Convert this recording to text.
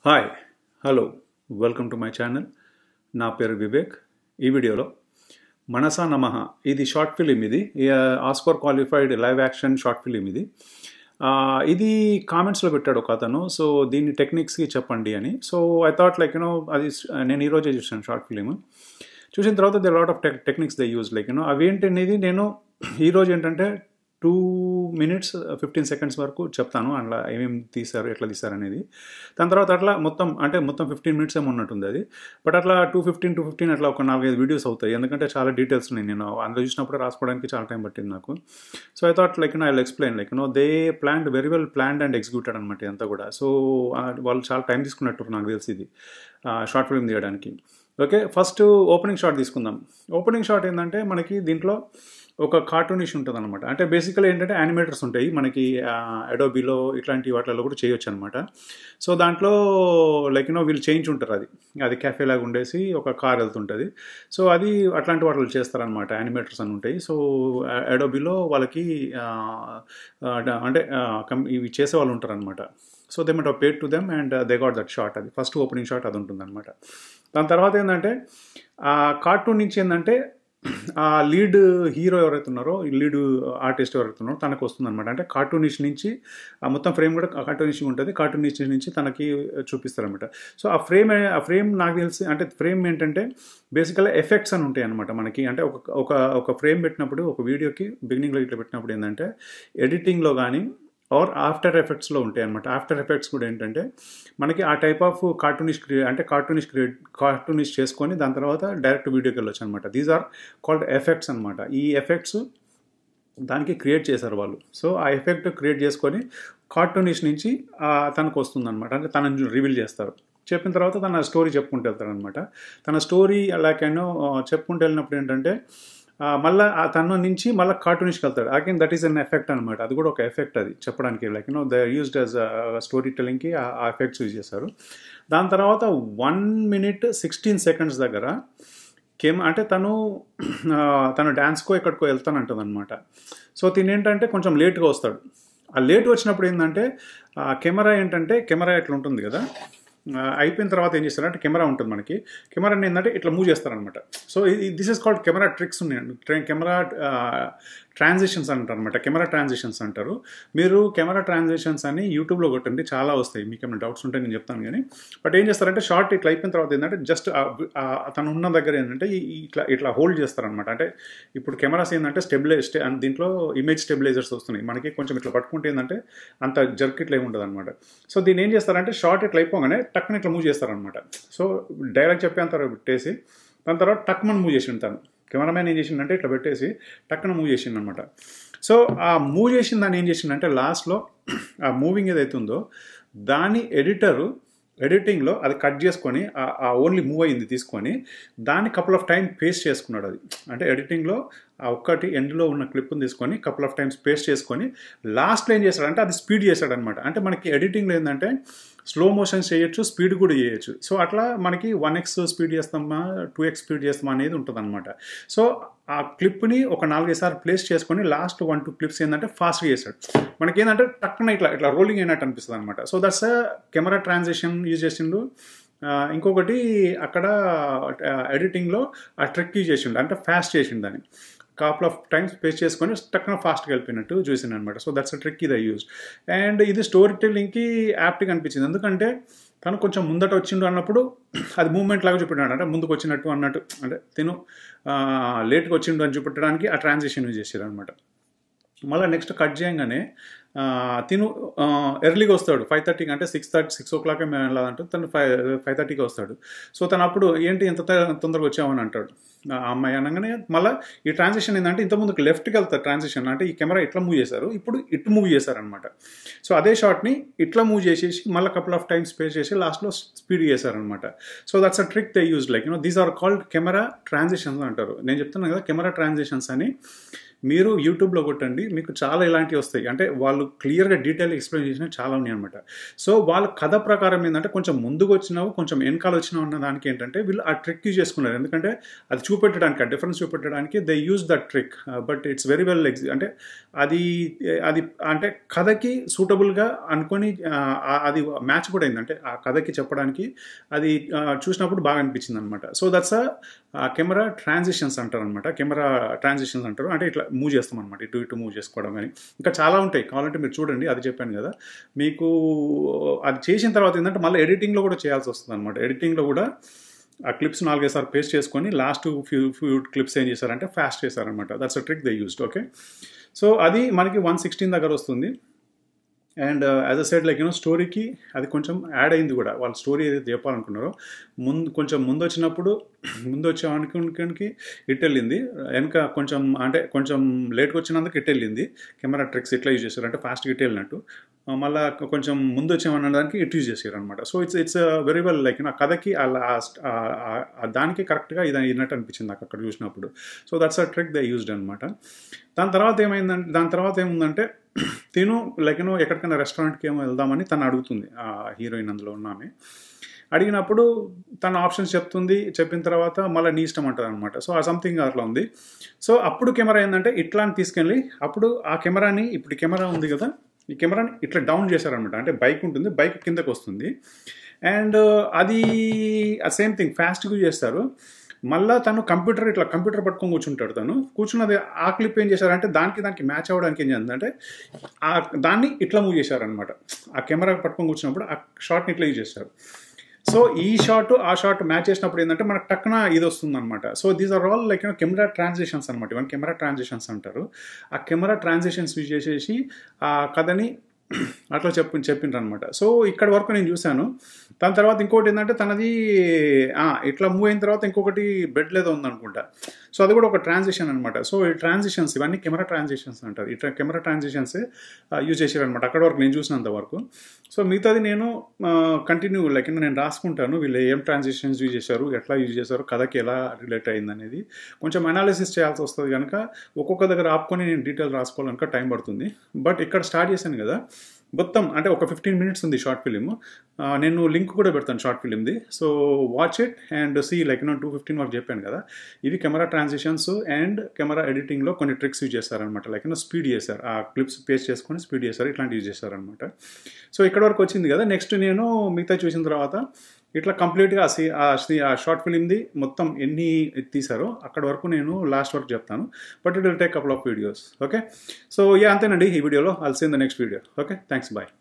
hi hello welcome to my channel నా పేరు వివేక్ ఈ వీడియోలో మనసా నమః ఇది షార్ట్ ఫిలిం ఇది Oscar qualified live action short film ఇది ఆ, ఇది కామెంట్స్లో పెట్టాడు ఒక అతను సో దీన్ని టెక్నిక్స్కి చెప్పండి అని so I thought like you know అది నేను ఈరోజే చూసాను షార్ట్ ఫిలిం చూసిన తర్వాత they lot of tech techniques they use like you know అవి ఏంటనేది నేను ఈరోజు ఏంటంటే టూ మినిట్స్ ఫిఫ్టీన్ సెకండ్స్ వరకు చెప్తాను అట్లా ఏమేమి తీశారు ఎట్లా తీశారు అనేది దాని తర్వాత అట్లా మొత్తం అంటే మొత్తం ఫిఫ్టీన్ మినిట్స్ ఏమో ఉన్నట్టుంది అది బట్ అట్లా టూ ఫిఫ్టీన్ టూ ఫిఫ్టీన్ అట్లా ఒక నాలుగైదు వీడియోస్ అవుతాయి ఎందుకంటే చాలా డీటెయిల్స్ ఉన్నాయి నేను అందులో చూసినప్పుడు రాసుకోవడానికి చాలా టైం పట్టింది నాకు so I thought like I explain like no they plan very well planned and executed అనమాట ఇదంతా కూడా సో వాళ్ళు చాలా టైం తీసుకున్నట్టు నాకు తెలిసి ఇది షార్ట్ ఫిల్మ్ తీయడానికి ఓకే ఫస్ట్ ఓపెనింగ్ షాట్ తీసుకుందాం ఓపెనింగ్ షాట్ ఏంటంటే మనకి దీంట్లో ఒక కార్టూనిష్ ఉంటుంది అనమాట అంటే బేసికల్ ఏంటంటే యానిమేటర్స్ ఉంటాయి మనకి అడోబీలో ఇట్లాంటి వాటిలో కూడా చేయొచ్చు అనమాట సో దాంట్లో లైక్ యూనో వీళ్ళు చేయించుంటారు అది అది కెఫే లాగా ఉండేసి ఒక కార్ వెళ్తుంటుంది సో అది అట్లాంటి వాటిలో చేస్తారనమాట యానిమేటర్స్ అని ఉంటాయి సో అడోబీలో వాళ్ళకి ఆ, ఆ, అంటే ఆ, కం- ఇవి చేసే వాళ్ళు ఉంటారు అనమాట so they must paid to them and they got that shot అది ఫస్ట్ ఓపెనింగ్ షాట్ అది ఉంటుంది అనమాట దాని తర్వాత ఏంటంటే ఆ కార్టూన్ నుంచి ఏంటంటే ఆ లీడ్ హీరో ఎవరైతే ఉన్నారో ఈ లీడ్ ఆర్టిస్ట్ ఎవరైతే ఉన్నారో తనకు వస్తుంది అనమాట అంటే కార్టూనిష్ నుంచి ఆ మొత్తం ఫ్రేమ్ కూడా కార్టూనిష్ ఉంటుంది కార్టూనిష్ నుంచి తనకి చూపిస్తారనమాట సో ఆ ఫ్రేమ్ ఆ ఫ్రేమ్ నాకు తెలిసి అంటే ఫ్రేమ్ ఏంటంటే బేసికల్గా ఎఫెక్ట్స్ అని ఉంటాయి అనమాట మనకి అంటే ఒక ఒక ఒక ఫ్రేమ్ పెట్టినప్పుడు ఒక వీడియోకి బిగినింగ్లో ఇట్లా పెట్టినప్పుడు ఏంటంటే ఎడిటింగ్లో కానీ ఆర్ ఆఫ్టర్ ఎఫెక్ట్స్లో ఉంటాయి అనమాట ఆఫ్టర్ ఎఫెక్ట్స్ కూడా ఏంటంటే మనకి ఆ టైప్ ఆఫ్ కార్టూనిష్ క్రియేట్ అంటే కార్టూనిష్ క్రియేట్ కార్టూనిష్ చేసుకొని దాని తర్వాత డైరెక్ట్ వీడియోకి వెళ్ళొచ్చు అనమాట దీస్ ఆర్ కాల్డ్ ఎఫెక్ట్స్ అనమాట ఈ ఎఫెక్ట్స్ దానికి క్రియేట్ చేశారు వాళ్ళు సో ఆ ఎఫెక్ట్ క్రియేట్ చేసుకొని కార్టూనిష్ నుంచి ఆ, తనకు వస్తుంది అనమాట అంటే తనని రివీల్ చేస్తారు చెప్పిన తర్వాత తన స్టోరీ చెప్పుకుంటూ వెళ్తాడు అనమాట తన స్టోరీ అలాగేనో చెప్పుకుంటూ వెళ్ళినప్పుడు ఏంటంటే ఆ, మళ్ళా ఆ తన నుంచి మళ్ళీ కార్టూనిష్కి వెళ్తాడు again that is an effect అనమాట అది కూడా ఒక ఎఫెక్ట్ అది చెప్పడానికి like you know the used as story టెలింగ్కి ఆ ఎఫెక్ట్స్ యూజ్ చేశారు దాని తర్వాత వన్ మినిట్ సిక్స్టీన్ సెకండ్స్ దగ్గర కేమ్ అంటే తను ఆ, తను డ్యాన్స్కో ఎక్కడికో వెళ్తానంటుంది అనమాట సో తిని ఏంటంటే కొంచెం లేట్గా వస్తాడు ఆ లేట్ వచ్చినప్పుడు ఏంటంటే ఆ కెమెరా ఏంటంటే కెమెరా ఎట్లా ఉంటుంది కదా ఆ, అయిపోయిన తర్వాత ఏం చేస్తారంటే కెమెరా ఉంటుంది మనకి కెమెరాని ఏంటంటే ఇట్లా మూవ్ చేస్తారనమాట so this is called camera tricks ఉన్నాయి కెమెరా ట్రాన్సిషన్స్ అంటారు అనమాట కెమెరా ట్రాన్సిషన్స్ అంటారు మీరు కెమెరా ట్రాన్సిషన్స్ అని యూట్యూబ్లో కొట్టండి చాలా వస్తాయి మీకు ఏమైనా డౌట్స్ ఉంటే నేను చెప్తాను కానీ బట్ ఏం చేస్తారంటే షార్ట్ ఇట్లా అయిపోయిన తర్వాత ఏంటంటే జస్ట్ తను ఉన్న దగ్గర ఏంటంటే ఈ- ఈ ఇట్లా ఇట్లా హోల్డ్ చేస్తారనమాట అంటే ఇప్పుడు కెమెరాస్ ఏంటంటే స్టెబిలైజ్ స్టే అండ్ దీంట్లో ఇమేజ్ స్టెబిలైజర్స్ వస్తున్నాయి మనకి కొంచెం ఇట్లా పట్టుకుంటే ఏంటంటే అంత జర్క్ ఇట్లా ఏమి ఉండదు అనమాట సో దీన్ని ఏం చేస్తారంటే షార్ట్ ఇట్లా అయిపోగానే టక్ని ఇట్లా మూవ్ చేస్తారనమాట సో డైరెక్ట్ చెప్పేంత వరకు పెట్టేసి దాని తర్వాత టక్మన్ మూవ్ చేసి ఉంటాను కెమెరామ్యాన్ ఏం చేసిండంటే ఇట్లా పెట్టేసి టక్కున మూవ్ చేసిండు అనమాట సో ఆ మూవ్ చేసిన దాన్ని ఏం చేసిండంటే లాస్ట్లో ఆ మూవింగ్ ఏదైతే ఉందో దాని ఎడిటరు ఎడిటింగ్లో అది కట్ చేసుకొని ఆ- ఆ ఓన్లీ మూవ్ అయింది తీసుకొని దాన్ని కపుల్ ఆఫ్ టైం పేస్ట్ చేసుకున్నాడు అది అంటే ఎడిటింగ్లో ఆ ఒక్కటి ఎండ్లో ఉన్న క్లిప్ని తీసుకొని కపుల్ ఆఫ్ టైమ్స్ పేస్ట్ చేసుకొని లాస్ట్లో ఏం చేశాడంటే అది స్పీడ్ చేశాడనమాట అంటే మనకి ఎడిటింగ్లో ఏంటంటే స్లో మోషన్స్ చేయొచ్చు స్పీడ్ కూడా చేయొచ్చు సో అట్లా మనకి వన్ ఎక్స్ స్పీడ్ చేస్తామా టూ ఎక్స్ స్పీడ్ చేస్తామా అనేది ఉంటుంది అనమాట సో ఆ క్లిప్ని ఒక నాలుగైదు సార్లు ప్లేస్ చేసుకొని లాస్ట్ వన్ టూ క్లిప్స్ ఏంటంటే ఫాస్ట్గా చేశాడు మనకి ఏంటంటే టక్కున ఇట్లా ఇట్లా రోలింగ్ అయినట్టు అనిపిస్తుంది అనమాట so that's camera transaction use చేసిండు ఆ, ఇంకొకటి అక్కడ ఎడిటింగ్లో ఆ ట్రిక్ యూజ్ చేసిండు అంటే ఫాస్ట్ చేసిండు దాన్ని కాపుల్ ఆఫ్ టైమ్స్ పేస్ట్ చేసుకొని టక్కున ఫాస్ట్గా వెళ్ళిపోయినట్టు చూసింది అనమాట సో దట్స్ అ ట్రిక్ ఇది యూజ్ అండ్ ఇది స్టోరీ టెల్లింగ్కి యాప్ట్గా అనిపించింది ఎందుకంటే తను కొంచెం ముందట వచ్చిండు అన్నప్పుడు అది మూమెంట్ లాగా చూపెట్టాడు అంటే ముందుకు వచ్చినట్టు అన్నట్టు అంటే తిను లేట్గా వచ్చిండు అని చూపెట్టడానికి ఆ ట్రాన్సాక్షన్ యూజ్ చేశారు అనమాట మళ్ళీ నెక్స్ట్ కట్ చేయగానే ఆ, తిను ఎర్లీగా వస్తాడు ఫైవ్ థర్టీకి అంటే six thirty six o'clock మేము వెళ్ళాలంటే తను ఫైవ్ ఫైవ్ థర్టీకి వస్తాడు సో తను అప్పుడు ఏంటి ఇంత త- తొందరగా వచ్చామని అంటాడు ఆ అమ్మాయి అనగానే మళ్ళీ ఈ ట్రాన్సాక్షన్ ఏంటంటే ఇంతకుముందుకు లెఫ్ట్కి వెళ్తారు ట్రాన్సాక్షన్ అంటే ఈ కెమెరా ఇట్లా మూవ్ చేశారు ఇప్పుడు ఇటు మూవ్ చేశారనమాట సో అదే షాట్ని ఇట్లా మూవ్ చేసేసి మళ్ళీ కపుల్ ఆఫ్ టైమ్స్ స్పేస్ చేసి లాస్ట్లో స్పీడ్ చేశారనమాట so that's a trick they use like you know these are called camera transactions అంటారు నేను చెప్తున్నాను కదా కెమెరా ట్రాన్సాక్షన్స్ అని మీరు యూట్యూబ్లో కొట్టండి మీకు చాలా ఇలాంటివి వస్తాయి అంటే వాళ్ళు క్లియర్గా డీటెయిల్ ఎక్స్ప్లెయిన్ చేసిన చాలా ఉన్నాయి అనమాట సో వాళ్ళ కథ ప్రకారం ఏంటంటే కొంచెం ముందుకు వచ్చినావు కొంచెం వెనకాల వచ్చినావు అన్న దానికి ఏంటంటే వీళ్ళు ఆ ట్రిక్ యూజ్ చేసుకున్నారు ఎందుకంటే అది చూపెట్టడానికి ఆ డిఫరెన్స్ చూపెట్టడానికి they use that trick but it's very well ex అంటే అది అది అంటే కథకి సూటబుల్గా అనుకొని ఆ, అది మ్యాచ్ కూడా అయింది అంటే ఆ కథకి చెప్పడానికి అది ఆ, చూసినప్పుడు బాగా అనిపించింది అనమాట so that's uh camera transitions అంటారు అనమాట కెమెరా ట్రాన్సిషన్స్ అంటారు అంటే ఇట్లా మూవ్ చేస్తాం అనమాట ఇటు ఇటు మూవ్ చేసుకోవడం కానీ ఇంకా చాలా ఉంటాయి కావాలంటే మీరు చూడండి అది చెప్పాను కదా మీకు అది చేసిన తర్వాత ఏంటంటే మళ్ళీ ఎడిటింగ్లో కూడా చేయాల్సి వస్తుంది అనమాట ఎడిటింగ్లో కూడా ఆ క్లిప్స్ నాలుగైదు సార్లు పేస్ట్ చేసుకొని లాస్ట్ ఫ్యూ ఫ్యూ క్లిప్స్ ఏం చేశారంటే ఫాస్ట్ చేశారనమాట that's a trick they used okay so అది మనకి వన్ సిక్స్టీన్ దగ్గర వస్తుంది and as a side like you know స్టోరీకి అది కొంచెం యాడ్ అయింది కూడా వాళ్ళ స్టోరీ ఏదైతే చెప్పాలనుకున్నారో ముందు కొంచెం ముందు వచ్చినప్పుడు ముందు వచ్చే అనుకోనికి ఇట్ వెళ్ళింది వెనక కొంచెం అంటే కొంచెం లేట్గా వచ్చినందుకు ఇట్ వెళ్ళింది కెమెరా ట్రిక్స్ ఇట్లా యూజ్ చేశారు అంటే ఫాస్ట్గా ఇట్ వెళ్ళినట్టు ఆ, మళ్ళా కొంచెం ముందు వచ్చామన్న దానికి ఇట్ యూజ్ చేశారు అనమాట so it's it's very well like నా కథకి అలా ఆ- ఆ- ఆ దానికి కరెక్ట్గా ఇది అయినట్టు అనిపించింది నాకు అక్కడ చూసినప్పుడు so that's a trick they used అనమాట దాని తర్వాత ఏమైందంటే దాని తర్వాత ఏముందంటే తిను లైక్ యూనో ఎక్కడికైనా రెస్టారెంట్కి ఏమో వెళ్దామని తను అడుగుతుంది ఆ హీరోయిన్ అందులో ఉన్న ఆమె అడిగినప్పుడు తన ఆప్షన్స్ చెప్తుంది చెప్పిన తర్వాత మళ్ళీ నీ ఇష్టం అంటారు అనమాట సో ఆ సంథింగ్ అట్లా ఉంది సో అప్పుడు కెమెరా ఏంటంటే ఇట్లా అని తీసుకెళ్ళి అప్పుడు ఆ కెమెరాని ఇప్పుడు ఈ కెమెరా ఉంది కదా ఈ కెమెరాని ఇట్లా డౌన్ చేశారనమాట అంటే బైక్ ఉంటుంది బైక్ కిందకు వస్తుంది అండ్ అది ఆ సేమ్ థింగ్ ఫాస్ట్గా చేస్తారు మళ్ళా తను కంప్యూటర్ ఇట్లా కంప్యూటర్ పట్టుకొని కూర్చుంటాడు తను కూర్చున్నది ఆ క్లిప్ ఏం చేశారంటే దానికి దానికి మ్యాచ్ అవ్వడానికి ఏం చేస్తుందంటే ఆ దాన్ని ఇట్లా మూవ్ చేశారనమాట ఆ కెమెరా పట్టుకొని కూర్చున్నప్పుడు ఆ షార్ట్ని ఇట్లా యూజ్ చేస్తారు సో ఈ షాట్ ఆ షాట్ మ్యాచ్ చేసినప్పుడు ఏంటంటే మనకు టక్కున ఇది వస్తుంది అనమాట so these are all like camera transitions అనమాట ఇవన్నీ కెమెరా ట్రాన్సిషన్స్ అంటారు ఆ కెమెరా ట్రాన్సిషన్స్ యూజ్ చేసేసి ఆ కథని అట్లా చెప్పి చెప్పిండ్రు అనమాట సో ఇక్కడ వరకు నేను చూశాను దాని తర్వాత ఇంకోటి ఏంటంటే తనది ఆ, ఇట్లా మూవ్ అయిన తర్వాత ఇంకొకటి బెడ్ లేదో ఉందనుకుంటా సో అది కూడా ఒక ట్రాన్సిషన్ అనమాట సో ఈ ట్రాన్సిషన్స్ ఇవన్నీ కెమెరా ట్రాన్సిషన్స్ అంటారు ఇట్లా కెమెరా ట్రాన్సిషన్స్ యూజ్ చేశారనమాట అక్కడ వరకు నేను చూసినంత వరకు సో మిగతాది నేను కంటిన్యూ లైక్ నేను రాసుకుంటాను వీళ్ళు ఏం ట్రాన్సిషన్స్ యూజ్ చేశారు ఎట్లా యూజ్ చేశారు కథకి ఎలా రిలేట్ అయింది అనేది కొంచెం అనాలిసిస్ చేయాల్సి వస్తుంది కనుక ఒక్కొక్క దగ్గర ఆపుకొని నేను డీటెయిల్ రాసుకోవాలనుక టైం పడుతుంది బట్ ఇక్కడ స్టార్ట్ చేశాను కదా మొత్తం అంటే ఒక ఫిఫ్టీన్ మినిట్స్ ఉంది షార్ట్ ఫిలిం నేను లింక్ కూడా పెడతాను షార్ట్ ఫిలింది so watch it and see like నేను టూ ఫిఫ్టీన్ వరకు చెప్పాను కదా ఇవి కెమెరా ట్రాన్సిషన్స్ అండ్ కెమెరా ఎడిటింగ్లో కొన్ని ట్రిక్స్ యూజ్ చేస్తారనమాట లైక్ స్పీడ్ చేశారు ఆ క్లిప్స్ పేస్ట్ చేసుకొని స్పీడ్ చేశారు ఇట్లాంటి యూజ్ చేశారనమాట సో ఇక్కడ వరకు వచ్చింది కదా నెక్స్ట్ నేను మిగతా చూసిన తర్వాత ఇట్లా కంప్లీట్గా ఆ సీ ఆ సీ- ఆ షార్ట్ ఫిలింది మొత్తం ఎన్ని తీసారో అక్కడ వరకు నేను లాస్ట్ వరకు చెప్తాను but it will take couple of videos okay so yeah అంతేనండి ఈ వీడియోలో I'll seen the next video okay thanks bye